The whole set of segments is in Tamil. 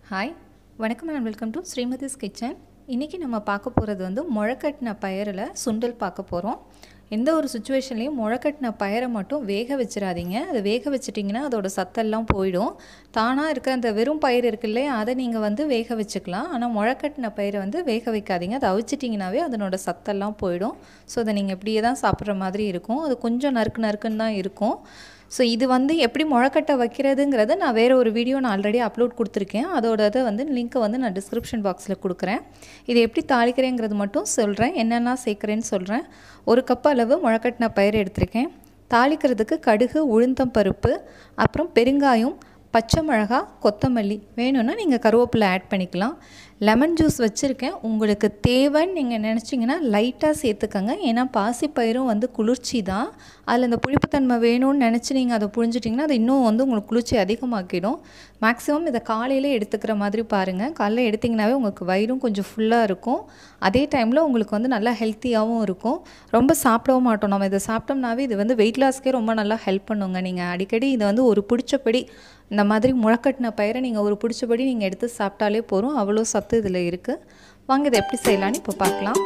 ஹாய் வணக்கம் and welcome to Srimathi's kitchen இன்றைக்கி நம்ம பார்க்க போகிறது வந்து முளைக்கட்டின பயரில் சுண்டல் பார்க்க போகிறோம் எந்த ஒரு சுச்சுவேஷன்லேயும் முளைக்கட்டின பயரை மட்டும் வேக வச்சிடாதீங்க அதை வேக வச்சிட்டிங்கன்னா அதோட சத்தெல்லாம் போயிடும் தானாக இருக்க அந்த வெறும் பயிர் இருக்கு இல்லையா அதை நீங்கள் வந்து வேக வச்சுக்கலாம் ஆனால் முளைக்கட்டின பயிரை வந்து வேக வைக்காதீங்க அதை அவிச்சிட்டிங்கனாவே அதனோட சத்தெல்லாம் போயிடும் ஸோ அதை நீங்கள் இப்படியே தான் சாப்பிட்ற மாதிரி இருக்கும் அது கொஞ்சம் நறுக்கு நறுக்குன்னு தான் இருக்கும் ஸோ இது வந்து எப்படி முளைக்கட்டை வைக்கிறதுங்கிறத நான் வேறு ஒரு வீடியோ நான் ஆல்ரெடி அப்லோட் கொடுத்துருக்கேன் அதோட இதை வந்து லிங்க்கை வந்து நான் டிஸ்கிரிப்ஷன் பாக்ஸில் கொடுக்குறேன் இது எப்படி தாளிக்கிறேங்கிறது மட்டும் சொல்கிறேன் என்னென்ன சேர்க்குறேன்னு சொல்கிறேன் ஒரு கப் அளவு முளைக்கட்டின பயிர் எடுத்திருக்கேன் தாளிக்கிறதுக்கு கடுகு உளுந்தம் பருப்பு அப்புறம் பெருங்காயம் பச்சை மிளகா கொத்தமல்லி வேணும்னா நீங்கள் கருவேப்பிலை ஆட் பண்ணிக்கலாம் லெமன் ஜூஸ் வச்சுருக்கேன் உங்களுக்கு தேவைன்னு நீங்கள் நினச்சிங்கன்னா லைட்டாக சேர்த்துக்கங்க ஏன்னா பாசிப்பயிரும் வந்து குளிர்ச்சி தான் அதில் இந்த புளிப்புத்தன்மை வேணும்னு நினச்சி நீங்கள் அதை புழிஞ்சிட்டிங்கன்னா அது இன்னும் வந்து உங்களுக்கு குளிர்ச்சி அதிகமாக்கிடும் மேக்ஸிமம் இதை காலையிலே எடுத்துக்கிற மாதிரி பாருங்கள் காலையில் எடுத்திங்கனாவே உங்களுக்கு வயிறும் கொஞ்சம் ஃபுல்லாக இருக்கும் அதே டைமில் உங்களுக்கு வந்து நல்லா ஹெல்த்தியாகவும் இருக்கும் ரொம்ப சாப்பிடவும் மாட்டோம் நம்ம இதை சாப்பிட்டோம்னாவே இது வந்து வெயிட் லாஸ்க்கே ரொம்ப நல்லா ஹெல்ப் பண்ணுங்க நீங்கள் அடிக்கடி இதை வந்து ஒரு பிடிச்சபடி இந்த மாதிரி முளைக்கட்டின பயிரை நீங்கள் ஒரு பிடிச்சபடி நீங்கள் எடுத்து சாப்பிட்டாலே போதும் அவ்வளோ சத்து இதில் இருக்குது வாங்க இதை எப்படி செய்யலான்னு இப்போ பார்க்கலாம்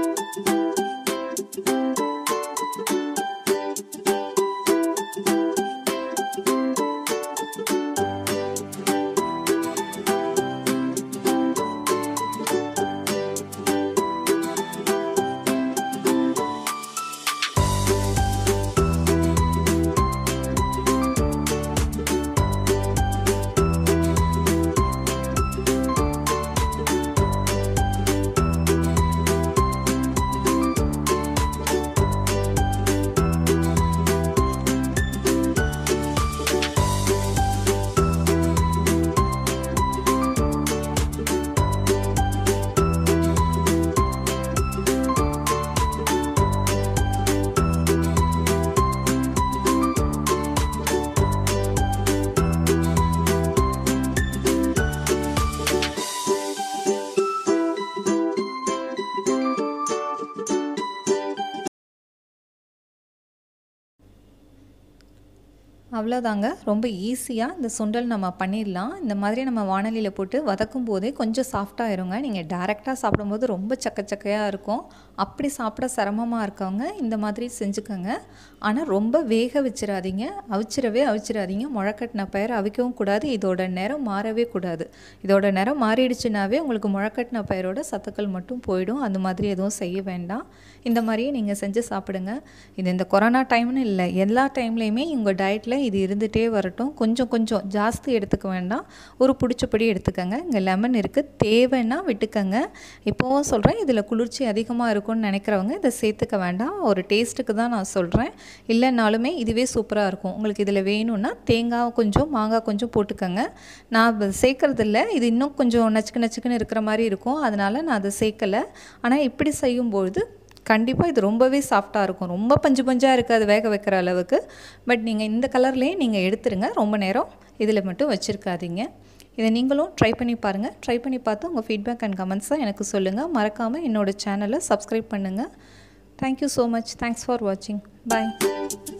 அவ்வளோதாங்க ரொம்ப ஈஸியாக இந்த சுண்டல் நம்ம பண்ணிடலாம் இந்த மாதிரி நம்ம வானலியில் போட்டு வதக்கும் போதே கொஞ்சம் சாஃப்டாக இருங்க நீங்கள் டேரெக்டாக சாப்பிடும்போது ரொம்ப சக்க சக்கையாக இருக்கும் அப்படி சாப்பிட சிரமமாக இருக்கவங்க இந்த மாதிரி செஞ்சுக்கோங்க ஆனால் ரொம்ப வேக வச்சிடாதீங்க அவிச்சிடவே அவிச்சிடாதீங்க முளைக்கட்டின பயிர் அவிக்கவும் கூடாது இதோட நிறம் மாறவே கூடாது இதோட நிறம் மாறிடுச்சுனாவே உங்களுக்கு முளைக்கட்டின பயிரோட சத்துக்கள் மட்டும் போயிடும் அந்த மாதிரி எதுவும் செய்ய வேண்டாம் இந்த மாதிரியே நீங்கள் செஞ்சு சாப்பிடுங்க இது இந்த கொரோனா டைம்னு இல்லை எல்லா டைம்லேயுமே உங்கள் டயட்டில் இது இருந்துகிட்டே வரட்டும் கொஞ்சம் கொஞ்சம் ஜாஸ்தி எடுத்துக்க வேண்டாம் ஒரு பிடிச்சபடி எடுத்துக்கோங்க இங்கே லெமன் இருக்குது தேவைன்னா விட்டுக்கங்க இப்போவும் சொல்கிறேன் இதில் குளிர்ச்சி அதிகமாக இருக்கும்னு நினைக்கிறவங்க இதை சேர்த்துக்க வேண்டாம் ஒரு டேஸ்ட்டுக்கு தான் நான் சொல்கிறேன் இல்லைனாலுமே இதுவே சூப்பராக இருக்கும் உங்களுக்கு இதில் வேணும்னா தேங்காய் கொஞ்சம் மாங்காய் கொஞ்சம் போட்டுக்கோங்க நான் சேர்க்குறதில்ல இது இன்னும் கொஞ்சம் நச்சுக்கு நச்சுக்குன்னு இருக்கிற மாதிரி இருக்கும் அதனால் நான் அதை சேர்க்கலை ஆனால் இப்படி செய்யும்பொழுது கண்டிப்பாக இது ரொம்பவே சாஃப்டாக இருக்கும் ரொம்ப பஞ்சு பஞ்சாக இருக்காது வேக வைக்கிற அளவுக்கு பட் நீங்கள் இந்த கலர்லேயே நீங்கள் எடுத்துருங்க ரொம்ப நேரம் இதில் மட்டும் வச்சுருக்காதீங்க இதை நீங்களும் ட்ரை பண்ணி பாருங்கள் ட்ரை பண்ணி பார்த்து உங்கள் ஃபீட்பேக் அண்ட் கமெண்ட்ஸை எனக்கு சொல்லுங்கள் மறக்காமல் என்னோடய சேனலை சப்ஸ்கிரைப் பண்ணுங்கள் thank you so much thanks for வாட்சிங் பாய்